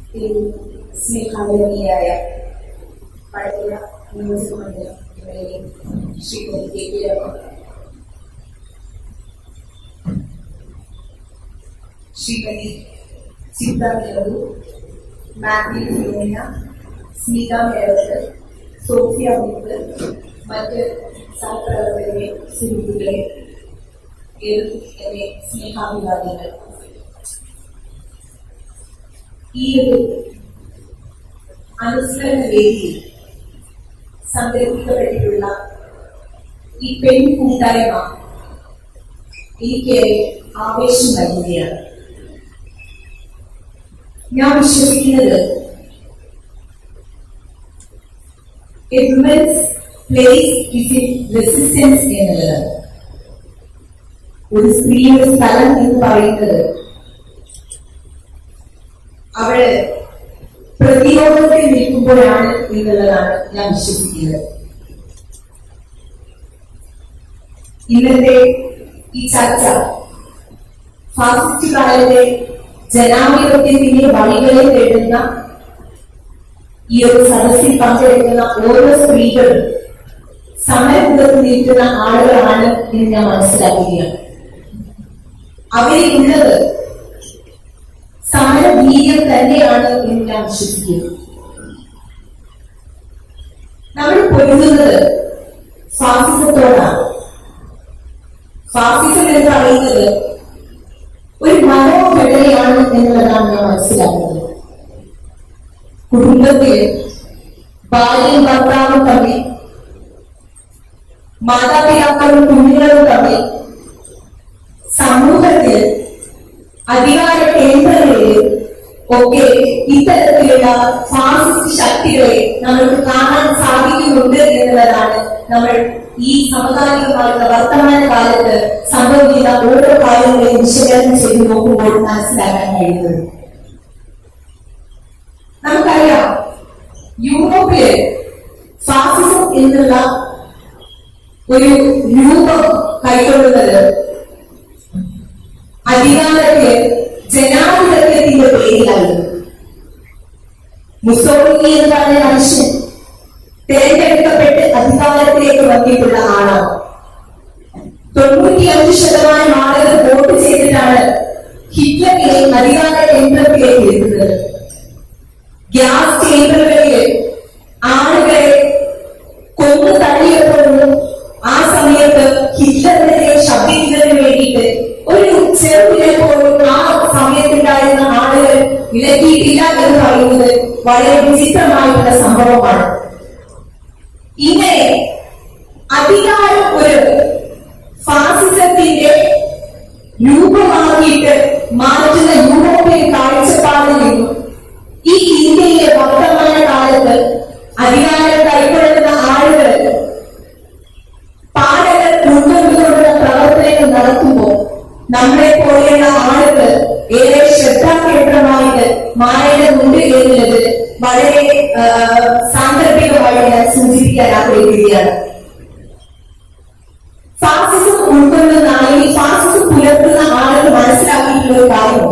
സ്നേഹാദരണീയായ പഴയ നിയോജകമണ്ഡലത്തിലെ Shrimati K P Rama Shrimati Chintha Nehru Mathew Philomina Smitha മേറത്ത് സോഫിയ മുക്ക് മറ്റ് സഹപ്രവർത്തകരെ സുഹൃത്തുക്കളെ ഏതും എന്നെ സ്നേഹാഭിവാദ്യങ്ങൾ ഈ ഒരു അനുസ്മരണ വേദിയിൽ സംഘടിപ്പിക്കപ്പെട്ടിട്ടുള്ള ഈ പെൺ കൂട്ടായ്മ എനിക്ക് ആവേശം നൽകുകയാണ് ഞാൻ വിശ്വസിക്കുന്നത് a woman's place is in resistance എന്നുള്ളത് ഒരു സ്ത്രീയുടെ സ്ഥലം എന്ന് പറയുന്നത് അവള് പ്രതിരോധത്തിൽ നിൽക്കുമ്പോഴാണ് എന്നുള്ളതാണ് ഞാൻ വിശ്വസിക്കുന്നത് ഇന്നത്തെ ഈ ചർച്ച ഫാസിസ്റ്റ് കാലത്തെ ജനാധിപത്യത്തിന്റെ വഴികളിൽ തേടുന്ന ഈ ഒരു സദസ്സിൽ പങ്കെടുക്കുന്ന ഓരോ സ്ത്രീകളും സമരമുഖത്ത് നിൽക്കുന്ന ആളുകളാണ് എന്ന് ഞാൻ മനസ്സിലാക്കുകയാണ് അവരിലുള്ളത് സമരവീര്യം തന്നെയാണ് എന്ന് ഞാൻ വിശ്വസിക്കുന്നു നമ്മൾ പൊരുതുന്നത് ഫാസിസത്തോടാണ് ഫാസിസം എന്ന് പറയുന്നത് ഒരു മനോഘടനയാണ് എന്നുള്ളതാണ് ഞാൻ മനസ്സിലാക്കുന്നത് കുടുംബത്തിൽ ഭാര്യയും ഭർത്താവും തമ്മിൽ മാതാപിതാക്കളും കുഞ്ഞുങ്ങളും തമ്മിൽ സമൂഹത്തിൽ അധികാര കേന്ദ്രങ്ങളിൽ ഒക്കെ ഇത്തരത്തിലുള്ള ഫാസിസ്റ്റ് ശക്തികളെ നമുക്ക് കാണാൻ സാധിക്കുന്നുണ്ട് എന്നുള്ളതാണ് നമ്മൾ ഈ സമകാലികമായിട്ടുള്ള വർത്തമാന കാലത്ത് സംഭവിക്കുന്ന ഓരോ കാര്യങ്ങളെയും വിശകലനം ചെയ്ത് നോക്കുമ്പോൾ മനസ്സിലാക്കാൻ കഴിയുന്നത് നമുക്കറിയാം യൂറോപ്പില് ഫാസിസം എന്നുള്ള ഒരു രൂപം കൈക്കൊള്ളുന്നത് അധികാരത്തെ ജനാധിപത്യത്തിന്റെ പേരിലായിരുന്നു മുസോളിനി എന്ന് പറഞ്ഞ മനുഷ്യൻ തെരഞ്ഞെടുക്കപ്പെട്ട് അധികാരത്തിലേക്ക് വന്നിട്ടുള്ള ആളാണ് തൊണ്ണൂറ്റിയഞ്ച് ശതമാനം ആളുകൾ വോട്ട് ചെയ്തിട്ടാണ് ഹിറ്റ്ലറിനെ അധികാര കേന്ദ്രത്തിലേക്ക് എത്തുന്നത് ഗ്യാസ് ചേമ്പറുകളിൽ ആളുകളെ കൊന്നു തള്ളിയപ്പോഴും ആ സമയത്ത് ഹിറ്റ്ലറിനെതിരെ ശബ്ദിക്കുന്നതിന് വേണ്ടിയിട്ട് ഒരു ചെറുതിനെ പോലും ആ സമയത്തുണ്ടായിരുന്ന ആളുകൾ വിലക്കിയിട്ടില്ല എന്ന് പറയുന്നത് വളരെ വിചിത്രമായിട്ടുള്ള സംഭവമാണ് ഇങ്ങനെ അധികാരം ഒരു ഫാസിസത്തിന്റെ രൂപമാക്കിയിട്ട് മാറ്റുന്ന യൂറോപ്യൻ കാഴ്ചപ്പാടിൽ നിന്നും ഈ ഇന്ത്യയിലെ വർത്തമാന കാലത്ത് അധികാരം കൈക്കൊള്ളുന്ന ആളുകൾ പാലകർ ഉൾക്കൊണ്ടുകൊണ്ടുള്ള പ്രവർത്തനങ്ങൾ നടത്തുമ്പോൾ നമ്മളെ പോലെയുള്ള ആളുകൾ ഏറെ ശ്രദ്ധാകേന്ദ്രമായിട്ട് മാറേണ്ടതുണ്ട് എന്നുള്ളത് വളരെ ആ, സാന്ദർഭികമായി ഞാൻ സൂചിപ്പിക്കാൻ ആഗ്രഹിക്കുകയാണ് ഫാസിസം ഉൾക്കൊള്ളുന്ന അല്ലെങ്കിൽ ഫാസിസം പുലർത്തുന്ന ആളുകൾ മനസ്സിലാക്കിയിട്ടുള്ള ഒരു കാര്യമുണ്ട്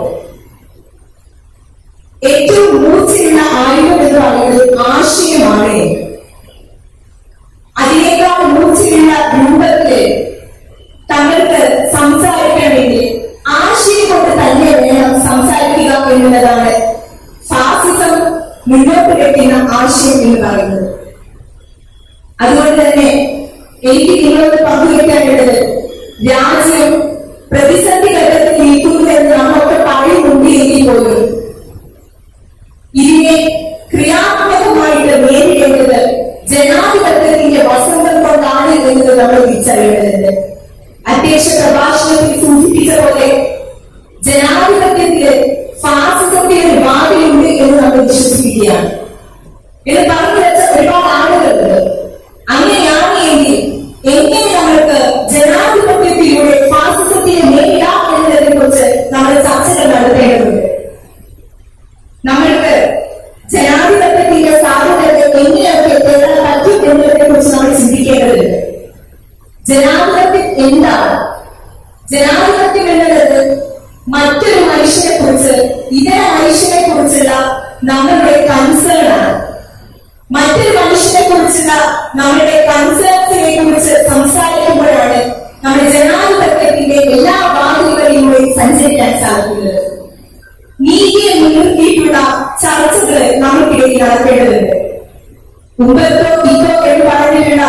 ഏറ്റവും മൂർച്ചയുള്ള ആയുധം എന്ന് പറയുന്നത് ആശയമാണ് എന്ന്. അതിനേക്കാൾ മൂർച്ചയുള്ള രൂപത്തില് തങ്ങൾക്ക് സംസാരിക്കണമെങ്കിൽ ആശയം കൊണ്ട് തന്നെ വേണം സംസാരിക്കുക എന്നുള്ളതാണ് ഫാസിസം മുന്നോട്ട് വെക്കുന്ന ആശയം എന്ന് പറയുന്നത് അതുകൊണ്ട് തന്നെ എനിക്ക് നിങ്ങളോട് പങ്കുവയ്ക്കാനുള്ളത് രാജ്യം പ്രതിസന്ധി ഘട്ടത്തിൽ നിൽക്കുന്നു എന്ന് നമ്മളൊക്കെ പറയുന്നുണ്ട് എങ്കിൽ പോലും ഇതിനെ ക്രിയാത്മകമായിട്ട് നേരിടേണ്ടത് ജനാധിപത്യത്തിന്റെ വസന്തം കൊണ്ടാണ് എന്നത് നമ്മൾ തിരിച്ചറിയേണ്ടതുണ്ട് അധ്യക്ഷ പ്രഭാഷണത്തിൽ സൂചിപ്പിച്ച പോലെ ജനാധിപത്യത്തില് ഫാസിസത്തിന്റെ ഒരു വാതിലുണ്ട് എന്ന് നമ്മൾ വിശ്വസിക്കുകയാണ് എന്ന് പറഞ്ഞു വെച്ച ഒരുപാട് ആളുകളുണ്ട് അങ്ങനെയാണ് എങ്കിൽ എങ്ങനെ നമ്മൾക്ക് ജനാധിപത്യത്തിലൂടെ ഫാസിസത്തെ നേരിടാം എന്നതിനെ കുറിച്ച് നമ്മൾ ചർച്ചകൾ നടത്തേണ്ടതുണ്ട് നമ്മൾക്ക് ജനാധിപത്യത്തിന്റെ സാധ്യതകൾ എങ്ങനെയൊക്കെ എത്താൻ പറ്റും എന്നതിനെ കുറിച്ച് നമ്മൾ ചിന്തിക്കേണ്ടതുണ്ട് ജനാധിപത്യം എന്താണ് ജനാധിപത്യം എന്നുള്ളത് മറ്റൊരു മനുഷ്യനെ കുറിച്ച് ഇതര മനുഷ്യനെ കുറിച്ച് കുറിച്ചുള്ള നമ്മളുടെ കൺസേൺ ആണ് മറ്റൊരു മനുഷ്യനെ കുറിച്ചുള്ള നമ്മുടെ കൺസേൺസിനെ കുറിച്ച് സംസാരിക്കുമ്പോഴാണ് നമ്മുടെ ജനാധിപത്യത്തിന്റെ എല്ലാ വാതിലുകളിലൂടെ സഞ്ചരിക്കാൻ സാധിക്കുന്നത് നീതിയെ മുൻനിർത്തിയിട്ടുള്ള ചർച്ചകൾ നമുക്കിടയിൽ നടക്കേണ്ടതുണ്ട് ഉമ്പർട്ടോ ഇക്കോ എന്ന് പറഞ്ഞിട്ടുള്ള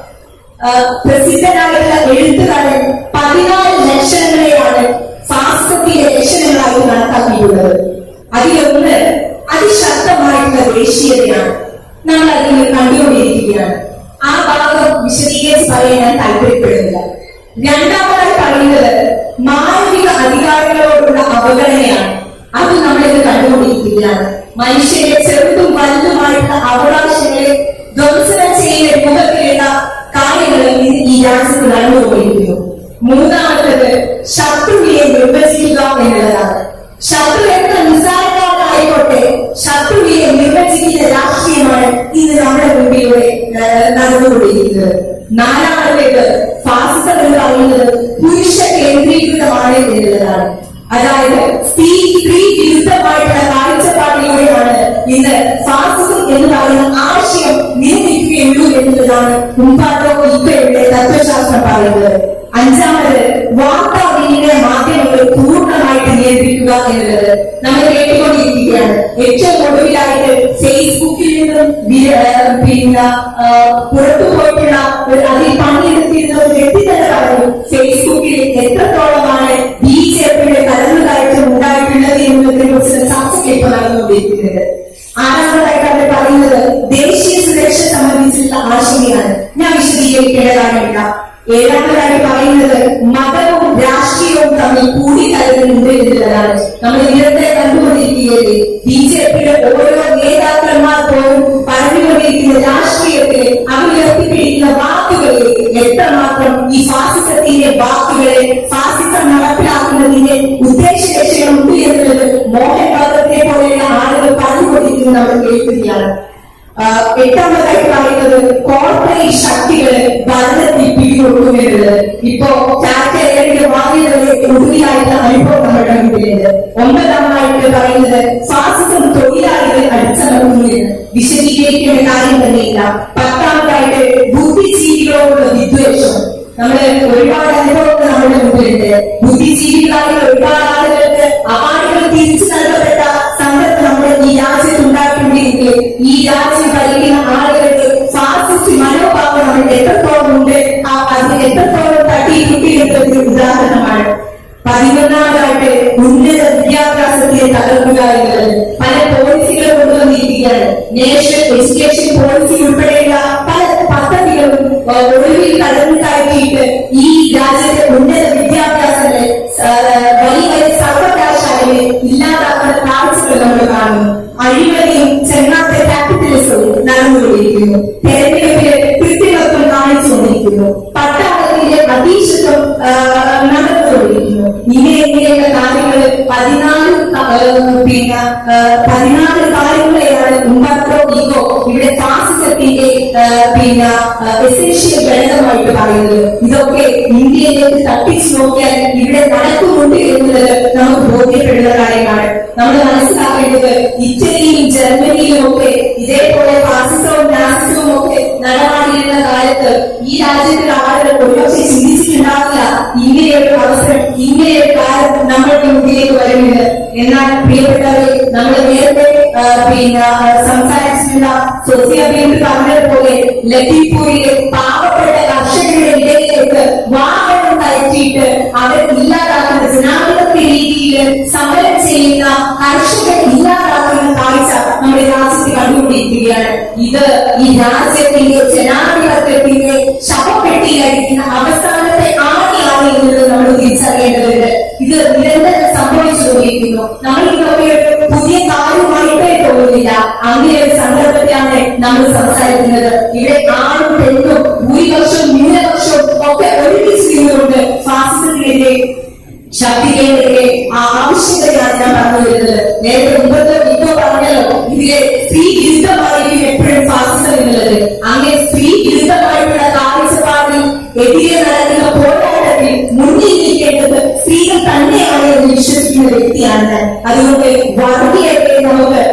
ആ, പ്രസിദ്ധനായിട്ടുള്ള എഴുത്തുകാരൻ പതിനാല് ലക്ഷണങ്ങളെയാണ് ഫാസ്കത്തിന്റെ ലക്ഷണങ്ങളായി കണക്കാക്കിയിട്ടുള്ളത് അതിലൊന്ന് അതിശക്തമായിട്ടുള്ള ദേശീയതയാണ് നമ്മൾ അതിൽ കണ്ടുകൊണ്ടിരിക്കുകയാണ് ആ ഭാഗം വിശദീകരിച്ച് പറയാൻ ഞാൻ താല്പര്യപ്പെടുന്നില്ല രണ്ടാമതായി പറയുന്നത് മാനവിക അധികാരികളോടുള്ള അവഗണനയാണ് അത് നമ്മളിത് കണ്ടുകൊണ്ടിരിക്കുകയാണ് മനുഷ്യന്റെ ചെറുതും വലുതുമായിട്ടുള്ള അവകാശങ്ങളെ ധ്വംസനം ചെയ്യുന്ന രൂപത്തിലുള്ള കാര്യങ്ങൾ ഇന്ന് ഈ രാജ്യത്ത് നടന്നുകൊണ്ടിരിക്കുന്നു മൂന്നാമത്തത് ശത്രുവിനെ നിർവചിക്കുക എന്നുള്ളതാണ് ശത്രു എത്ര നിസ്സാരക്കാരായിക്കോട്ടെ ശത്രുവിനെ നിർവചിക്കുന്ന രാഷ്ട്രീയമാണ് ഇന്ന് നമ്മുടെ മുമ്പിലൂടെ ഏഹ്, നടന്നുകൊണ്ടിരിക്കുന്നത് നാലാമത്തേത് ഫാസിസം എന്ന് പറയുന്നത് പുരുഷ കേന്ദ്രീകൃതമാണ് എന്നുള്ളതാണ് അതായത് സ്ത്രീ സ്ത്രീ വിരുദ്ധമായിട്ടുള്ള കാഴ്ചപ്പാടിലൂടെയാണ് ഇന്ന് ഫാസിസം എന്ന് പറയുന്ന ആശയം നിലനിൽക്കുകയുള്ളൂ എന്നുള്ളതാണ് ഉമ്പാട്ടോ ഇപ്പയുടെ തത്വശാസ്ത്രം പറയുന്നത് അഞ്ചാമത് വാർത്താവിനിമയ മാധ്യമങ്ങൾ പൂർണ്ണമായിട്ട് നിയന്ത്രിക്കുക എന്നുള്ളത് നമ്മൾ കേട്ടുകൊണ്ടിരിക്കുകയാണ് ഏറ്റവും ഒടുവിലായിട്ട് ഫേസ്ബുക്കിൽ നിന്നും വി- ആ, പിന്നെ ആ, പുറത്തു പോയിട്ടുള്ള ഒരു അതിൽ പണിയെടുത്തിരുന്ന ഒരു വ്യക്തി തന്നെ പറഞ്ഞു ഫേസ്ബുക്കിൽ എത്രത്തോളമാണ് ബി ജെ പിയുടെ കടന്നുകയറ്റം ഉണ്ടായിട്ടുള്ളത് എന്നതിനെ കുറിച്ച് ചർച്ചകൾ ഇപ്പോൾ നടന്നുകൊണ്ടിരിക്കുന്നത് ആറാമതായിട്ട് അവർ പറയുന്നത് ദേശീയ സുരക്ഷ സംബന്ധിച്ചുള്ള ആശങ്കയാണ് ഞാൻ വിശദീകരിക്കേണ്ട കാര്യമില്ല ഏഴാമതായി പറയുന്നത് മതവും രാഷ്ട്രീയവും തമ്മിൽ കൂടിക്കലരുന്നുണ്ട് എന്നുള്ളതാണ് നമ്മൾ ഇന്നത്തെ കണ്ടുകൊണ്ടിരിക്കുകയല്ലേ ബി ജെ പിയുടെ ഓരോ നേതാക്കന്മാർ പോലും പറഞ്ഞുകൊണ്ടിരിക്കുന്ന രാഷ്ട്രീയത്തിൽ അവർ ഉയർത്തിപ്പിടിക്കുന്ന വാക്കുകളിൽ എത്രമാത്രം ഈ ഫാസിസത്തിന്റെ വാക്കുകളെ ഫാസിസം നടപ്പിലാക്കുന്നതിന്റെ ഉദ്ദേശ ലക്ഷ്യങ്ങളുണ്ട് എന്നുള്ളത് മോഹൻ ഭഗവത്തെ പോലെയുള്ള ആളുകൾ പറഞ്ഞുകൊണ്ടിരിക്കുന്നത് നമ്മൾ കേൾക്കുകയാണ് ആ, എട്ടാമതായി പറയുന്നത് കോർപ്പറേറ്റ് ശക്തികൾ ഭരണത്തിൽ പിടികൊടുക്കുമെന്നുള്ളത് ഇപ്പോ ടാറ്റ എയറിന്റെ വാങ്ങിയതിലെ ഒടുവിലായിട്ടുള്ള അനുഭവം നമ്മുടെ മുമ്പിലുണ്ട് ഒമ്പതാമതായിട്ട് പറയുന്നത് ഫാസിസം തൊഴിലാളികൾ അടിച്ചമർത്തുന്നു എന്ന് വിശദീകരിക്കേണ്ട കാര്യം തന്നെയില്ല പത്താമതായിട്ട് ബുദ്ധിജീവികളോടുള്ള വിദ്വേഷം നമ്മള് ഒരുപാട് അനുഭവങ്ങൾ നമ്മുടെ മുമ്പിലുണ്ട് ബുദ്ധിജീവികളായ ഒരുപാട് ആളുകൾക്ക് അവാർഡുകൾ തിരിച്ചു നൽകപ്പെട്ട സന്ദർഭം നമ്മുടെ ഈ രാജ്യത്ത് ഉണ്ടായിട്ടുണ്ടെങ്കിൽ ഈ രാജ്യം ഭരിക്കുന്ന ആളുകൾക്ക് ഫാസിസ്റ്റ് മനോഭാവം നമ്മൾ എത്രത്തോളം ഉണ്ട് ആ അത് എത്രത്തോളം തട്ടിയിട്ടുണ്ടെങ്കിൽ ഒരു ഉദാഹരണമാണ് പതിനൊന്നാമതായിട്ട് ഉന്നത വിദ്യാഭ്യാസത്തെ തകർക്കുക എന്നുള്ളത് പല പോളിസികൾ കൊണ്ടുവന്നിരിക്കുകയാണ് നേഷൻ എഡ്യൂക്കേഷൻ പോളിസി ഉൾപ്പെടെയുള്ള പല പദ്ധതികളും ആ, ഒടുവിൽ കടന്നു കയറ്റിയിട്ട് ഈ രാജ്യത്തെ ഉന്നത വിദ്യാഭ്യാസങ്ങളെ ആ, വലിയ വലിയ സർവകലാശാലകളെ ഇല്ലാതാക്കുന്ന കാഴ്ചകൾ നമ്മൾ കാണുന്നു അഴിമതിയും ചെന്നാത്ത ക്യാപിറ്റലിസവും നടന്നുകൊണ്ടിരിക്കുന്നു തെരഞ്ഞെടുപ്പില് കൃത്രിമത്വം കാണിച്ചുകൊണ്ടിരിക്കുന്നു പട്ടാളത്തിന്റെ അതീശത്വം ആ, നടന്നുകൊണ്ടിരിക്കുന്നു ഇങ്ങനെ ഇങ്ങനെയുള്ള കാര്യങ്ങൾ പതിനാല് ക- ആ, പിന്നെ ആ, പതിനാല് കാര്യങ്ങളെയാണ് ഉമ്പാത്രോ ഈഗോ ഇവിടെ ഫാസിസത്തിന്റെ ആ, പിന്നെ എസെൻഷ്യൽ ഘടകമായിട്ട് പറയുന്നത് ഇതൊക്കെ ഇന്ത്യയിലേക്ക് തട്ടിച്ചു നോക്കിയാൽ ഇവിടെ നടക്കുന്നുണ്ട് എന്നുള്ളത് നമുക്ക് ബോധ്യപ്പെടുന്ന കാര്യമാണ് നമ്മൾ മനസ്സിലാക്കേണ്ടത് ഇറ്റലിയിലും ജർമ്മനിയിലും ഒക്കെ ഇതേപോലെ ഫാസിസവും നാസിസവും ഒക്കെ നടമാടിയിരുന്ന കാലത്ത് ഈ രാജ്യത്തിലെ ആളുകൾ ഒരുപക്ഷെ ചിന്തിച്ചിട്ടുണ്ടാവില്ല ഇങ്ങനെയൊരു അവസരം ഇങ്ങനെയൊരു കാലം നമ്മളുടെ മുമ്പിലേക്ക് വരുന്നത് എന്നാൽ പ്രിയപ്പെട്ടവരെ നമ്മൾ നേരത്തെ ആ, പിന്നെ ആ, സംസാരിച്ചിട്ടുള്ള സോസിയാബിയിൽ പറഞ്ഞതുപോലെ ലത്തിപ്പൂരിലെ പാവപ്പെട്ട കർഷകരുടെ ഇടയിലേക്ക് വാഹനം കയറ്റിയിട്ട് അവർ ഇല്ലാതാക്കുന്ന ജനാധിപത്യ രീതിയിൽ സമരം ചെയ്യുന്ന കർഷകർ ഇല്ലാതാക്കുന്ന കാഴ്ച നമ്മുടെ രാജ്യത്ത് കണ്ടുകൊണ്ടിരിക്കുകയാണ് ഇത് ഈ രാജ്യത്തിന്റെ ജനാധിപത്യത്തിന്റെ ശവപ്പെട്ടിയിലായിരിക്കുന്ന അവസാനത്തെ ആണിയാണ് എന്നുള്ളത് നമ്മൾ തിരിച്ചറിയേണ്ടതുണ്ട് ഇത് നിരന്തരം സംഭവിച്ചുകൊണ്ടിരിക്കുന്നു നമ്മൾ ഇതൊക്കെ ഒരു പുതിയ കാര്യമായിട്ടേ തോന്നുന്നില്ല അങ്ങനെ ഒരു സന്ദർഭത്തിലാണ് നമ്മൾ സംസാരിക്കുന്നത് ഇവിടെ ആണും പെണ്ണും ഭൂരിപക്ഷവും ന്യൂനപക്ഷവും ഒക്കെ ഒരുമിച്ച് നിന്നുകൊണ്ട് ഫാസിസത്തിനെതിരെ ശക്തിക്കെതിരെ ആ ആവശ്യകതയാണ് ഞാൻ പറഞ്ഞു വരുന്നത് നേരത്തെ മുമ്പത്തെ ഇപ്പോ പറഞ്ഞല്ലോ ഇതിലെ സ്ത്രീ വിരുദ്ധമായിരിക്കും എപ്പോഴും ഫാസിസം എന്നുള്ളത് അങ്ങനെ സ്ത്രീ വിരുദ്ധമായിട്ടുള്ള കാഴ്ചപ്പാടിൽ എതിരെ നടക്കുന്ന പോരാട്ടത്തിൽ മുന്നിൽ നിൽക്കേണ്ടത് സ്ത്രീകൾ തന്നെയാണ് എന്ന് വിശ്വസിക്കുന്ന വ്യക്തിയാണ് ഞാൻ. അതുകൊണ്ട് വർഗീയത്തെ നമുക്ക്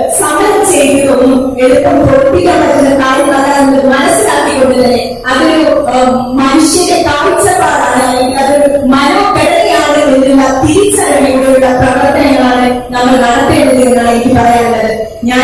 എളുപ്പം തോൽപ്പിക്കാൻ പറ്റുന്ന കാര്യമല്ല എന്ന് മനസ്സിലാക്കിക്കൊണ്ട് തന്നെ അതൊരു ഏഹ്, മനുഷ്യന്റെ കാഴ്ചപ്പാടാണ് അല്ലെങ്കിൽ അതൊരു മനോഘടനയാണ് എന്നുള്ള തിരിച്ചറിവിലൂടെയുള്ള പ്രവർത്തനങ്ങളാണ് നമ്മൾ നടത്തേണ്ടത് എന്നാണ് എനിക്ക് പറയാനുള്ളത് ഞാൻ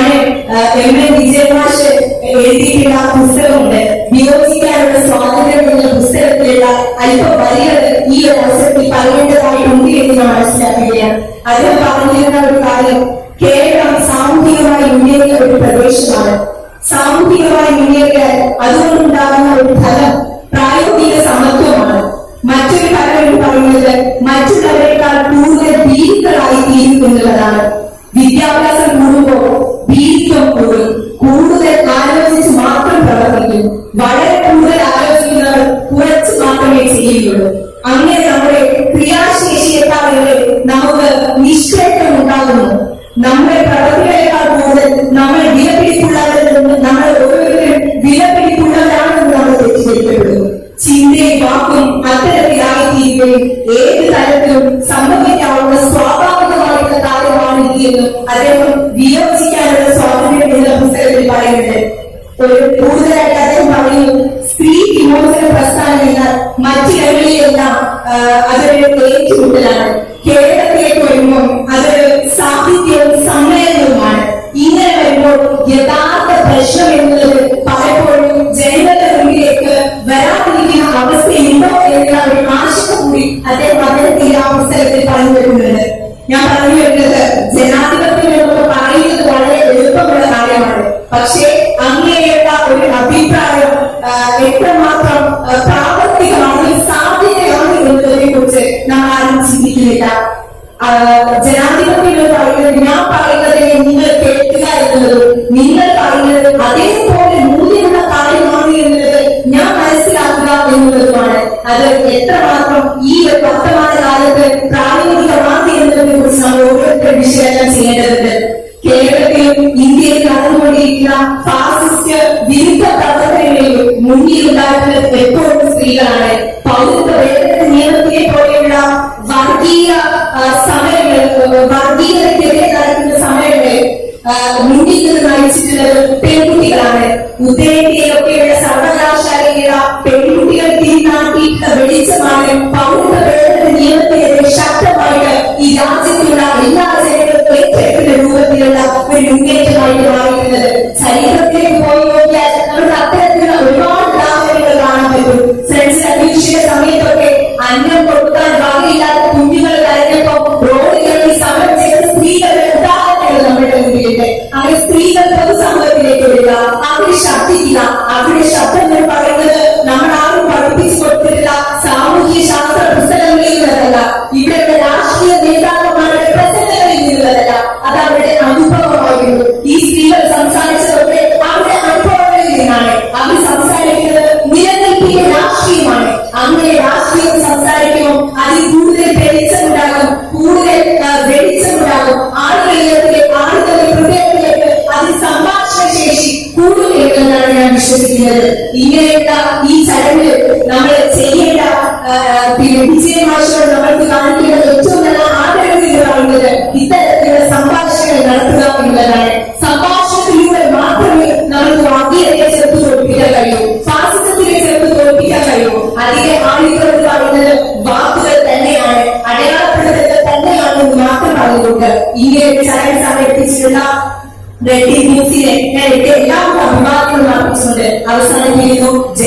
എം എ വിജയമാഷ് എഴുതിയിട്ടുള്ള ആ പുസ്തകമുണ്ട് വിയോജിക്കാനുള്ള സ്വാതന്ത്ര്യം എന്ന പുസ്തകത്തിലുള്ള അല്പ വരികൾ ഈ ഒരു അവസരത്തിൽ പറയേണ്ടതായിട്ടുണ്ട് എന്ന് ഞാൻ മനസ്സിലാക്കുകയാണ് അതിൽ പറഞ്ഞിരുന്ന ഒരു കാര്യം കേരളം സാമൂഹികമായി മുന്നേറിയ ഒരു പ്രദേശമാണ് സാമൂഹികമായി മുന്നേറിയാൽ അതുകൊണ്ടുണ്ടാകുന്ന ഒരു ഫലം പ്രായോഗിക സമത്വമാണ് മറ്റൊരു കാര്യം പറയുന്നത് മറ്റുള്ളവരെക്കാൾ കൂടുതൽ ഭീതികളായി തീരും എന്നുള്ളതാണ് വിദ്യാഭ്യാസം കൂടുമ്പോൾ ഭീതിത്വം കൂടും കൂടുതൽ ആലോചിച്ച് മാത്രം പ്രവർത്തിക്കും വളരെ കൂടുതൽ ആലോചിക്കുന്നവർ കുറച്ച് മാത്രമേ ചെയ്യുകയുള്ളൂ അങ്ങനെ നമ്മുടെ ക്രിയാശേഷിയെക്കാളുകളെ നമുക്ക് നിഷ്കേട്ടം ഉണ്ടാകുന്നു നമ്മുടെ പ്രവർത്തികളെക്കാൾ കൂടുതൽ നമ്മൾ വിലപിടിപ്പുള്ളവരിൽ നിന്ന് നമ്മൾ ഓരോരുത്തരും വിലപിടിപ്പുള്ളവരാണെന്ന് നമ്മൾ തെറ്റിദ്ധരിക്കപ്പെടുന്നു ചിന്തയും വാക്കും അത്തരത്തിലായിത്തീരുകയും ഏത് തരത്തിലും സംഭവിക്കാവുന്ന സ്വാഭാവികമായിട്ടുള്ള കാര്യമാണ് ഇതെന്നും അദ്ദേഹം വിയോജിക്കാനുള്ള സ്വാതന്ത്ര്യം എന്ന പുസ്തകത്തിൽ പറയുന്നുണ്ട് ഒരു കൂടുതലായിട്ട് അദ്ദേഹം പറയുന്നു സ്ത്രീ വിമോചന പ്രസ്ഥാനം എന്നാൽ മറ്റിടങ്ങളിലെല്ലാം ആ, അതൊരു ഏറ്റുമുട്ടലാണ് കേരളത്തിലേക്ക് വരുമ്പോൾ അതൊരു സാഹിത്യവും സമ്മേളനവുമാണ് ഇങ്ങനെ വരുമ്പോൾ യഥാർത്ഥ പ്രശ്നം എന്നുള്ളത് പലപ്പോഴും ജനങ്ങളുടെ മുന്നിലേക്ക് വരാതിരിക്കുന്ന അവസ്ഥയുണ്ടോ എന്നുള്ള ഒരു ആശങ്ക കൂടി അദ്ദേഹം അദ്ദേഹത്തിന്റെ ആ പുസ്തകത്തിൽ പറഞ്ഞു വരുന്നുണ്ട് ഞാൻ പറഞ്ഞു വരുന്നത് ജനാധിപത്യം എന്നൊക്കെ പറയുന്നത് വളരെ എളുപ്പമുള്ള കാര്യമാണ് പക്ഷേ അങ്ങനെയുള്ള ഒരു അഭിപ്രായം ആ, എത്രമാത്രം ആ, പ്രാവർത്തികമാണ് സാധ്യതയാണ് എന്നുള്ളതിനെ കുറിച്ച് നാം ആരും ചിന്തിക്കുന്നില്ല ആ, ജനാധിപത്യം എന്ന് പറയുന്നത് ഞാൻ പറയുന്നതിനെ നിങ്ങൾ കേൾക്കുക എന്നുള്ളതും നിങ്ങൾ പറയുന്നത് അതേപോലെ മൂല്യമുള്ള കാര്യമാണ് എന്നുള്ളത് ഞാൻ മനസ്സിലാക്കുക എന്നുള്ളതുമാണ് അത് എത്രമാത്രം ഈ ഒരു വർത്തമാന കാലത്ത് പ്രായോഗികമാണ് എന്നതിനെ കുറിച്ച് നമ്മൾ ഓരോരുത്തരും വിശകലനം ചെയ്യേണ്ടതുണ്ട് കേരളത്തിലും ഇന്ത്യയിൽ നടന്നുകൊണ്ടിരിക്കുന്ന ഫാസിസ്റ്റ് വിരുദ്ധ പ്രവർത്തനങ്ങളിൽ മുന്നിലുണ്ടായിരുന്നത് എപ്പോഴും സ്ത്രീകളാണ് പൗരത്വ ഭേദഗതി നിയമത്തിനെ പോലെയുള്ള വർഗീയ ആ, സമരങ്ങൾ ആ, വർഗീയതയ്ക്കെതിരെ നടക്കുന്ന സമരങ്ങളിൽ ആ, മുന്നിൽ നിന്ന് നയിച്ചിട്ടുള്ളത് പെൺകുട്ടികളാണ് ഉത്തരേന്ത്യയിലൊക്കെയുള്ള സർവകലാശാലയിലുള്ള പെൺകുട്ടികൾ തിരിനാട്ടിയിട്ടുള്ള വെളിച്ചമാണ് പൗരത്വ ഭേദഗതി നിയമത്തിനെതിരെ ശക്തമായിട്ട് ഈ രാജ്യത്തുള്ള എല്ലാ ജനങ്ങളും ഏറ്റെടുക്കുന്ന രൂപത്തിലുള്ള ഒരു മുന്നേറ്റമായിട്ട് മാറിയിട്ടുള്ളത് ചരിത്രത്തിലേക്ക് പോയി നോക്കിയാൽ നമുക്ക് അത്തരത്തിലുള്ള ഒരുപാട് ഉദാഹരണങ്ങൾ കാണാൻ പറ്റും ഫ്രണ്ട്സ് അന്വേഷിച്ച സമയത്തൊക്കെ അന്നം കൊടുക്കാൻ വകയില്ലാത്ത കുഞ്ഞുങ്ങൾ കരഞ്ഞപ്പോ റോഡുകളിൽ സമരം ചെയ്ത സ്ത്രീകളുടെ ഉദാഹരണങ്ങൾ നമ്മുടെ മുന്നിലുണ്ട് അങ്ങനെ സ്ത്രീകൾ പൊതുസമൂഹത്തിലേക്ക് വരിക അവരെ ശബ്ദിക്കുക അവരുടെ ശബ്ദങ്ങൾ പറയുന്നത് നമ്മൾ ആരും പഠിപ്പിച്ചു കൊടുത്തിട്ടില്ല സാമൂഹ്യ ശാസ്ത്ര പുസ്തകങ്ങളിൽ നിന്നതല്ല ഇവിടുത്തെ രാഷ്ട്രീയ നേതാക്കന്മാരുടെ പ്രസംഗങ്ങളിൽ നിന്നുള്ളതല്ല അത് അവരുടെ അനുഭവമായിരുന്നു ഈ സ്ത്രീകൾ സംസാരിച്ചതൊക്കെ അവരുടെ അനുഭവങ്ങളിൽ നിന്നാണ് അവർ സംസാരിക്കുന്നത് നിലനിൽപ്പിന്റെ രാഷ്ട്രീയമാണ് അങ്ങനെ രാഷ്ട്രീയം സംസാരിക്കുമ്പോൾ അതിൽ കൂടുതൽ വെളിച്ചമുണ്ടാകും കൂടുതൽ ആ, വെളിച്ചമുണ്ടാകും ആളുകളിലേക്ക് ആളുകളുടെ ഹൃദയത്തിലേക്ക് അതിൽ സംഭാഷണ ശേഷി കൂടും എന്നാണ് ഞാൻ വിശ്വസിക്കുന്നത് ഇങ്ങനെയുള്ള ഈ ചടങ്ങ് നമ്മൾ ചെയ്യേണ്ട ആ, പിന്നെ വിജയമാശോട് നമ്മൾക്ക് കാണിക്കേണ്ട ഏറ്റവും നല്ല ആഗ്രഹം എന്ന് പറയുന്നത് ഇത്തരത്തിലുള്ള സംഭാഷണങ്ങൾ നടത്തുക എന്നുള്ളതാണ് സംഭാഷണത്തിലൂടെ മാത്രമേ നമുക്ക് വർഗീയതയെ ചെറുത്ത് തോൽപ്പിക്കാൻ കഴിയൂ ഫാസിസത്തിനെ ചെറുത്ത് തോൽപ്പിക്കാൻ കഴിയൂ അതിലെ ആളുകൾ എന്ന് പറയുന്നത് വാക്കുകൾ തന്നെയാണ് അടയാളപ്പെടുത്തുന്നത് തന്നെയാണ് എന്ന് മാത്രം പറഞ്ഞുകൊണ്ട് ഇങ്ങനെ ഒരു ചടങ്ങ് സംഘടിപ്പിച്ചിട്ടുള്ള റെഡ്ഡി ന്യൂസിനെ ഞാൻ എന്റെ എല്ലാവർക്കും അഭിവാദ്യങ്ങൾ അർപ്പിച്ചുകൊണ്ട് അവസാനിപ്പിക്കുന്നു ജയ്